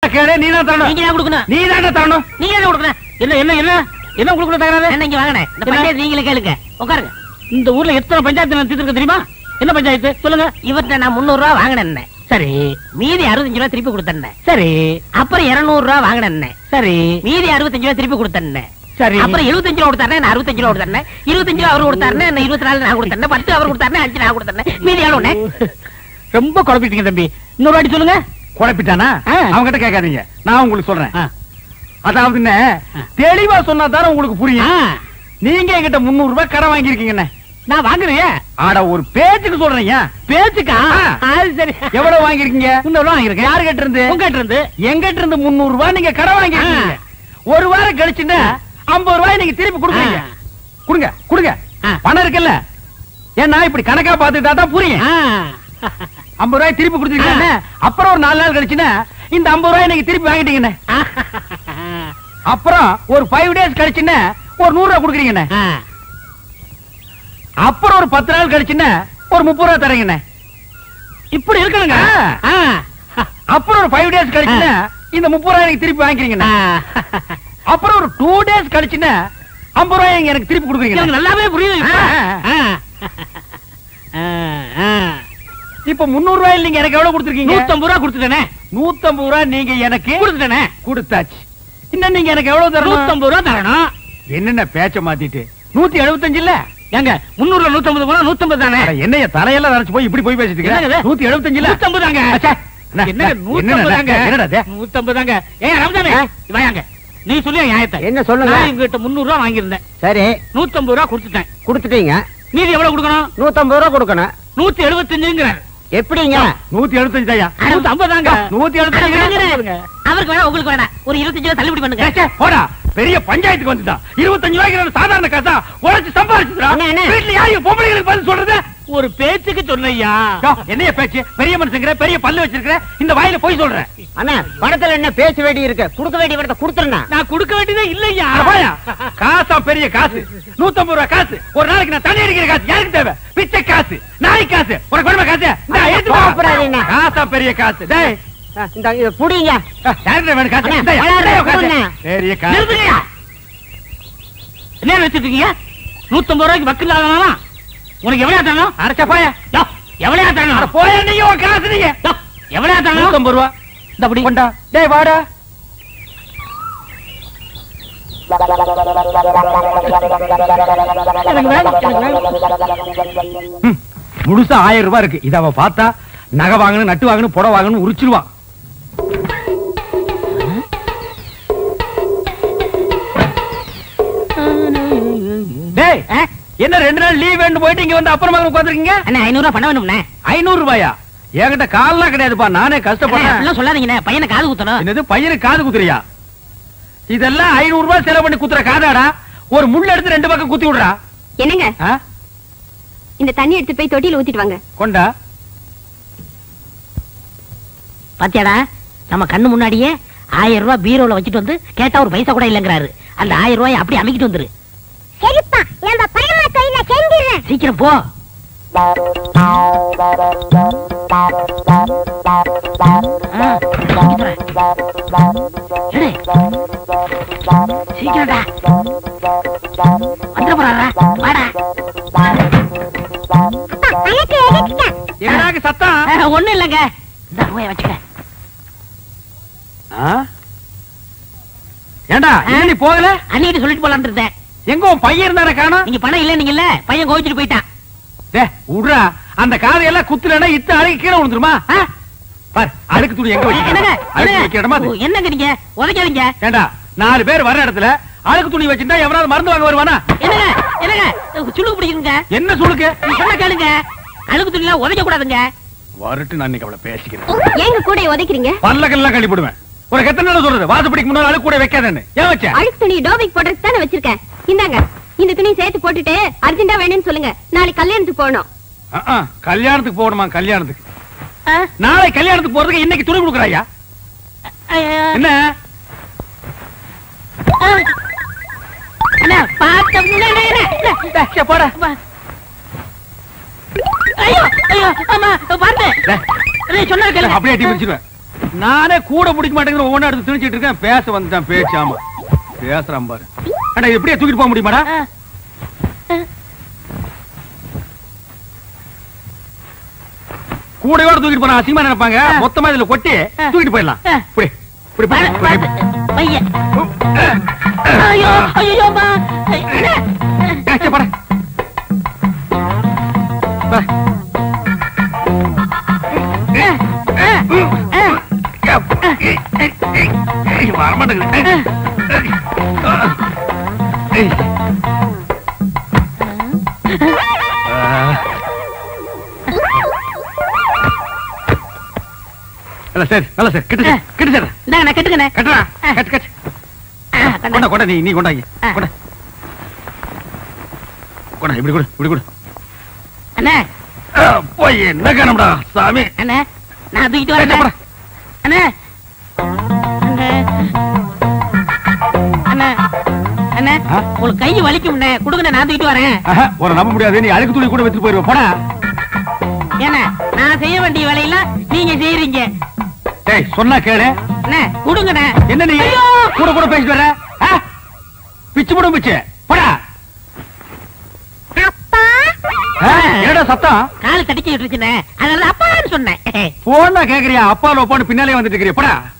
கேளு நீ தான் தரணும் நீங்க தான் கொடுக்கணும் நீ தான் தரணும் நீங்க தான் கொடுக்கணும் என்ன என்ன என்ன என்ன கொடுக்கணும் தகராறு என்ன இங்க வாங்கண்ணே இந்த பஞ்சாயத்து நீங்களே கேளுங்க உட்காருங்க இந்த ஊர்ல எத்தனை பஞ்சாயத்து நான் தீர்த்திருக்க தெரியுமா என்ன பஞ்சாயத்து சொல்லுங்க இவர்கிட்ட நான் முந்நூறு ரூபா வாங்கினேன் சரி மீதி அறுபத்தஞ்சு ரூபா திருப்பி கொடுத்தேன் சரி அப்புறம் இருநூறு ரூபா வாங்கினேன் சரி மீதி அறுபத்தஞ்சு ரூபா திருப்பி கொடுத்தேன் சரி அப்புறம் எழுபத்தஞ்சு ரூபா கொடுத்தாரு நான் அறுபத்தஞ்சு ரூபா கொடுத்தேன் இருபத்தஞ்சு ரூபா அவர் கொடுத்தாரு நான் இருபத்தி நாலு நான் கொடுத்தேன் பத்து அவர் கொடுத்தாரு அஞ்சு நான் கொடுத்தேன் மீதி எவ்வளவு ரொம்ப குழப்பிட்டீங்க தம்பி இன்னொரு வாட்டி சொல்லுங்க குழப்பிட்டானா ஆ. அவங்க கிட்ட கேட்காதீங்க நான் உங்களுக்கு சொல்றேன் ஆ. அதாவது என்ன, ஆ. தெளிவா சொன்னா தானே உங்களுக்கு புரியும் ஆ, நீங்க என்கிட்ட முந்நூறு ரூபாய் கடன் வாங்கியிருக்கீங்கண்ணே நான் வாங்குறேன் ஆட ஒரு பேச்சுக்கு சொல்றீங்க பேச்சுக்கா ஆ. அது சரி எவ்வளவு வாங்கியிருக்கீங்க முன்னூறு ரூபா வாங்கியிருக்கேன் யாரு கிட்ட இருந்து உங்ககிட்ட இருந்து எங்கிட்ட இருந்து முந்நூறு ரூபாய் நீங்க கடன் வாங்கியிருக்கீங்க ஒரு வாரம் கழிச்சுன்னா ஐம்பது ரூபாய் நீங்க திருப்பி கொடுக்குறீங்க ஆ. கொடுங்க கொடுங்க ஆ. பணம் இருக்குல்ல ஏன்னா இப்படி கணக்கா பார்த்துட்டா தான் புரியும் ஆ. ஐம்பது ரூபாய் திருப்பி கொடுத்துருக்கீங்க அப்புறம் ஒரு நாலு நாள் கழிச்சுன்னா இந்த ஐம்பது ரூபாய் நீங்க திருப்பி வாங்கிட்டீங்கண்ணே அப்புறம் ஒரு ஃபைவ் டேஸ் கழிச்சுன்னா ஒரு நூறு ரூபாய் கொடுக்குறீங்கண்ணே ஆ. அப்புறம் ஒரு பத்து நாள் கழிச்சுன்னா ஒரு முப்பது ரூபாய் தரீங்கண்ணே இப்படி இருக்கணுங்க ஆ. ஆ. அப்புறம் ஒரு ஃபைவ் டேஸ் கழிச்சுன்னா இந்த முப்பது ரூபாய் எனக்கு திருப்பி வாங்கிக்கிறீங்கண்ணே ஆ. அப்புறம் ஒரு டூ டேஸ் கழிச்சுன்னா ஐம்பது ரூபாய் நீங்க எனக்கு திருப்பி கொடுக்குறீங்க எனக்கு நல்லாவே புரியுது இப்ப. ஆ. ஆ. ஆ. ஆ. இப்ப முன்னூறு ரூபாய் நீங்க எனக்கு எவ்வளவு கொடுத்துருக்கீங்க நூத்தம்பது ரூபா கொடுத்துட்டேனே நூத்தம்பது ரூபாய் நீங்க எனக்கு கொடுத்துட்டேனே கொடுத்தாச்சு இன்னும் நீங்க எனக்கு எவ்வளவு தரணும் நூத்தம்பது ரூபா தரணும் என்னென்ன பேச்ச மாத்திட்டு நூத்தி எழுபத்தஞ்சு இல்ல ஏங்க முன்னூறுல நூத்தம்பது போனா நூத்தம்பது தானே அட, என்னைய தலையெல்லாம் நரைச்சு போய் இப்படி போய் பேசிட்டு என்னங்க இருக்க இது? நூத்தி எழுபத்தஞ்சு இல்ல நூத்தம்பது தாங்க அச்சே, என்ன, என்னங்க என்ன, நூத்தம்பது தாங்க என்னடா இது? நூத்தம்பது தாங்க ஏன் ரம்ஜானே ஆ? வாயாங்க நீ சொல்லி நியாயத்தை என்ன சொல்லுங்க நான் இவங்கிட்ட முன்னூறு ரூபா வாங்கியிருந்தேன் சரி நூத்தம்பது ரூபா கொடுத்துட்டேன் கொடுத்துட்டீங்க மீதி எவ்வளவு கொடுக்கணும் நூத்தம்பது ரூபா கொடுக்கணும் நூத்தி எழுபத்தஞ்சுங்கிறார் எப்படிங்க நூத்தி எழுபத்தஞ்சு தாயா நூத்தி ஐம்பது தாங்க நூத்தி எழுபத்தஞ்சு அவருக்கு வேணா உங்களுக்கு வேணா ஒரு இருபத்தஞ்சு ரூபா தள்ளுபடி பண்ணுங்க ச்சே, போடா பெரிய பஞ்சாயத்துக்கு வந்துட்டான் இருபத்தஞ்சு ரூபாய்க்கு சாதாரண காசா உழைச்சு சம்பாதிச்சுடா அண்ணே, அண்ணே. வீட்டுல யாரையும் பொம்பளைங்களுக்கு பதில் சொல்றது ஒரு பேச்சுக்கு சொன்னையா யோ, என்னைய பேச்சு பெரிய மனுஷங்கிற பெரிய பல்லு வச்சிருக்கிற இந்த வாயில போய் சொல்றேன் அண்ணா பணத்துல என்ன பேச வேண்டி இருக்கு கொடுக்க வேண்டிய பணத்தை கொடுத்துருண்ணா நான் கொடுக்க வேண்டியதே இல்லையா அட போயா, காசா பெரிய காசு நூத்தம்பது ரூபாய் காசு ஒரு நாளைக்கு நான் தண்ணி அடிக்கிற காசு யாருக்கு தேவை பிச்சை காசு நாய் காசு உனக்கு வேணுமா காசு இந்தா, அண்ணே, எடுத்து வா. கோவப்படாதீங்க. காசா பெரிய காசு டேய் இந்த இதை புடிங்க யாருக்கு வேணும் காசு அண்ணே, இந்தாயா, வளர்ற இந்தாயா காசு. கொடுங்க. பெரிய காசு நிறுத்துங்கய்யா. என்ன நினைச்சிட்டு இருக்கீங்க நூத்தம்பது ரூபாய்க்கு வக்கு இல்லாதவனா உனக்கு எவ்வளவு தரணும் அரைச்சா போயா யோ, எவ்வளவு அட தரணும் போயா நீங்க உன் காசு நீங்க யோ, எவ்வளவு தரணும் நூத்தம்பது ரூபா இந்த அப்படி கொண்டா டேய் வாடா எனக்கு வேணும், எனக்கு வேணும். ம், முழுசா ஆயிரம் ரூபாய் இருக்கு இத அவ பார்த்தா நகை வாங்கணும் நட்டு வாங்கணும் புடவை வாங்கணும் உரிச்சிருவான் டேய் ஆ? என்ன ரெண்டு நாள் லீவ் வேணும் போயிட்டு இங்க வந்து அப்புறமா உட்காந்துருக்கீங்க அண்ணே ஐநூறு ரூபாய் பண்ண வேணும்ண்ணே ஐநூறு ரூபாயா என்கிட்ட கால்லாம் கிடையாதுப்பா நானே அண்ணே, கஷ்டப்படுறேன் அப்படிலாம் சொல்லாதீங்கண்ணே பையனை காது குத்தணும் என்னது பையனுக்கு காது குத்துறியா இதெல்லாம் ஐநூறு ரூபாய் செலவு பண்ணி குத்துற காதாடா ஒரு முள்ள எடுத்து ரெண்டு பக்கம் குத்தி விடுறா என்னங்க ஆ? இந்த தண்ணி எடுத்து போய் தொட்டியில ஊத்திட்டு வாங்க கொண்டா பாத்தியாடா நம்ம கண்ணு முன்னாடியே ஆயிரம் ரூபாய் பீரோல வச்சுட்டு வந்து கேட்டா ஒரு பைசா கூட இல்லங்கிறாரு அந்த ஆயிரம் ரூபாய் அப்படி அமைக்கிட்டு வந்துரு சரிப்பா நம்ம பரமா தொழில செஞ்சிடுறேன் சீக்கிரம் போ ஆ, சீக்கிரம். எடு. சீக்கிரம்டா வந்துட போறாரா வாடா அழகு எடுத்துட்டேன் எங்கடாக்கு சத்தம் ஆ, ஒண்ணும் இல்லைங்க இந்த ரூபாய் வச்சுக்க ஆ? ஏண்டா இன்னும் நீ போகல அன்னிட்டு சொல்லிட்டு போலான்னு இருந்தேன் எங்க உன் பையன் இருந்தானே காணோம் நீங்க பணம் இல்ல நீங்கல்ல பையன் கோவிச்சுட்டு போயிட்டான் டே விடுறா அந்த காதையெல்லாம் குத்துலனா இத்த அழுகி கீழே விழுந்துருமா ஆ? பார் அழுக்கு துணி எங்க என்னங்க வைக்கிறோம் அழுக்கு வைக்கிற இடமா என்னங்க அது? ஓ, என்னங்க நீங்க உதைக்காதீங்க ஏண்டா நாலு பேர் வர்ற இடத்துல அழுக்கு துணி வச்சிருந்தா எவனாவது மருந்து வாங்க வருவானா என்னங்க என்னங்க சுளுக்கு பிடிக்குங்க என்ன சுளுக்கு நீ சொன்ன கேளுங்க அழுக்கு துணிலாம் உதைக்க கூடாதுங்க வரட்டு நான் இன்னைக்கு அவளை பேசிக்கிறேன் ஏங்க கூட உதைக்கிறீங்க பல்லக்கெல்லாம் கழிப்பிடுவேன் உனக்கு எத்தனை நாள் சொல்றது வாசப்படிக்கு முன்னாடி அழுக்கு கூட வைக்காதேன்னு ஏன் வச்ச அழுக்கு துணி டோபிக் போடுறதுக்கு தானே வச்சிருக்கேன் இந்தாங்க இந்த துணி சேர்த்து போட்டுட்டு அர்ஜென்டா வேணும்னு சொல்லுங்க நாளைக்கு கல்யாணத்துக்கு போகணும் ஆ, ஆ, கல்யாணத்துக்கு போகணுமா கல்யாணத்துக்கு ஆ? நாளை கல்யாணத்துக்கு போறதுக்கு இன்னைக்கு துணி கொடுக்குறாயா ஐயோ. என்ன ஆ. அண்ணா, பார்த்த முன்ன- அண்ணா, அண்ணா, அண்ணா. சே, போடா அப்பா. ஐயோ ஐயோ ஆமா பாருங்க டேய், அண்ணா, சொன்னா கேளுங்க அப்படியே அடி பிடிச்சிருவேன் நானே கூட பிடிக்க மாட்டேங்கிற ஒவ்வொன்றா எடுத்து திணிச்சிட்டு இருக்கேன் பேச வந்துட்டான் பேச்சாம பேசுறான் பாரு அடா இது எப்படியே தூக்கிட்டு போக முடியுமாடா கூடையோட தூக்கிட்டு போனா அசிங்கமா நினைப்பாங்க மொத்தமா இதுல கொட்டி தூக்கிட்டு போயிடலாம் இப்படி இப்படி பாரு, இப்படி, பாரு, இப்படி. பையன் ஐயோ ஐயோ அம்மா ஏச்சே, பாரு. பாரு. ஐயோ, வரமாட்டேங்குது. ஏய். ஆ. நல்ல சரி நல்ல சரி கிட்ட சரி கிட்ட சரி இந்தாங்க நான் கட்டுக்கண்ணே கட்டுறா கட்டு கட்டு கொண்டா கொண்டா நீ நீ கொண்டாங்க ஆ. கொண்டா கொண்டா இப்படி கொடு இப்படி கொடு அண்ணே ஆ, போய் என்ன காணம்டா சாமி அண்ணே நான் தூக்கிட்டு ஏய், வரேன் போடா. அண்ணே அண்ணே அண்ணே அண்ணே ஆ? உங்களுக்கு கை வலிக்கும்ண்ணே கொடுங்கண்ணே நான் தூக்கிட்டு வரேன் ஆஹா, உன்னை நம்ப முடியாது நீ அழுக்கு துணி கூட வச்சுட்டு போயிருவ போடா ஏண்ணே நான் செய்ய வேண்டிய வேலையெல்லாம் நீங்க செய்யறீங்க டேய் சொன்னா கேளு அண்ணே கொடுங்கண்ணே என்ன நீ ஐயோ! கூட கூட பேசிட்டு வர ஆ? பிச்சு போடும் பிச்சு போடா அப்பா ஆ, என்னடா சத்தம் கால் தடிக்க விட்டுருச்சுண்ணே அதனால அப்பான்னு சொன்னேன் போனா கேக்குறியா அப்பா லோப்பான்னு பின்னாலே வந்துட்டு இருக்கிறியா போடா